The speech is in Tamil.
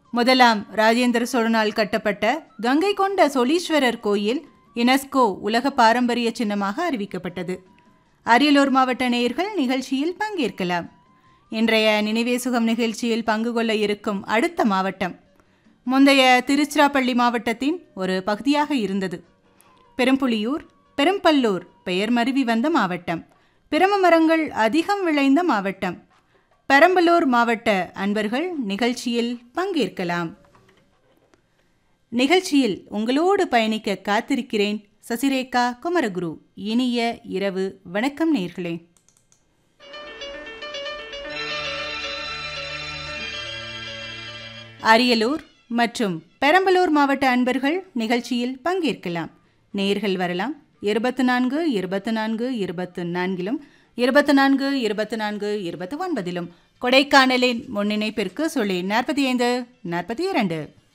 முதலாம் ராஜேந்திர சோழனால் கட்டப்பட்ட கங்கை கொண்ட சோழீஸ்வரர் கோயில் யுனெஸ்கோ உலக பாரம்பரிய சின்னமாக அறிவிக்கப்பட்டது அரியலூர் மாவட்ட நேயர்கள் நிகழ்ச்சியில் பங்கேற்கலாம் இன்றைய நினைவே சுகம் நிகழ்ச்சியில் பங்கு கொள்ள இருக்கும் அடுத்த மாவட்டம் முந்தைய திருச்சிராப்பள்ளி மாவட்டத்தின் ஒரு பகுதியாக இருந்தது பெரும்புலியூர் பெரும்பல்லூர் பெயர் மருவி வந்த மாவட்டம் பிரம மரங்கள் அதிகம் விளைந்த மாவட்டம் பெரம்பலூர் மாவட்ட அன்பர்கள் நிகழ்ச்சியில் பங்கேற்கலாம் நிகழ்ச்சியில் உங்களோடு பயணிக்க காத்திருக்கிறேன் சசிரேகா குமரகுரு இனிய இரவு வணக்கம் நேர்களே அரியலூர் மற்றும் பெரம்பலூர் மாவட்ட அன்பர்கள் நிகழ்ச்சியில் பங்கேற்கலாம் நேர்கள் வரலாம் இருபத்து நான்கு இருபத்து நான்கு இருபத்து நான்கிலும் இருபத்து நான்கு இருபத்து நான்கு இருபத்து ஒன்பதிலும் கொடைக்கானலின் முன்னிணைப்பிற்கு சொல்லி நாற்பத்தி ஐந்து நாற்பத்தி இரண்டு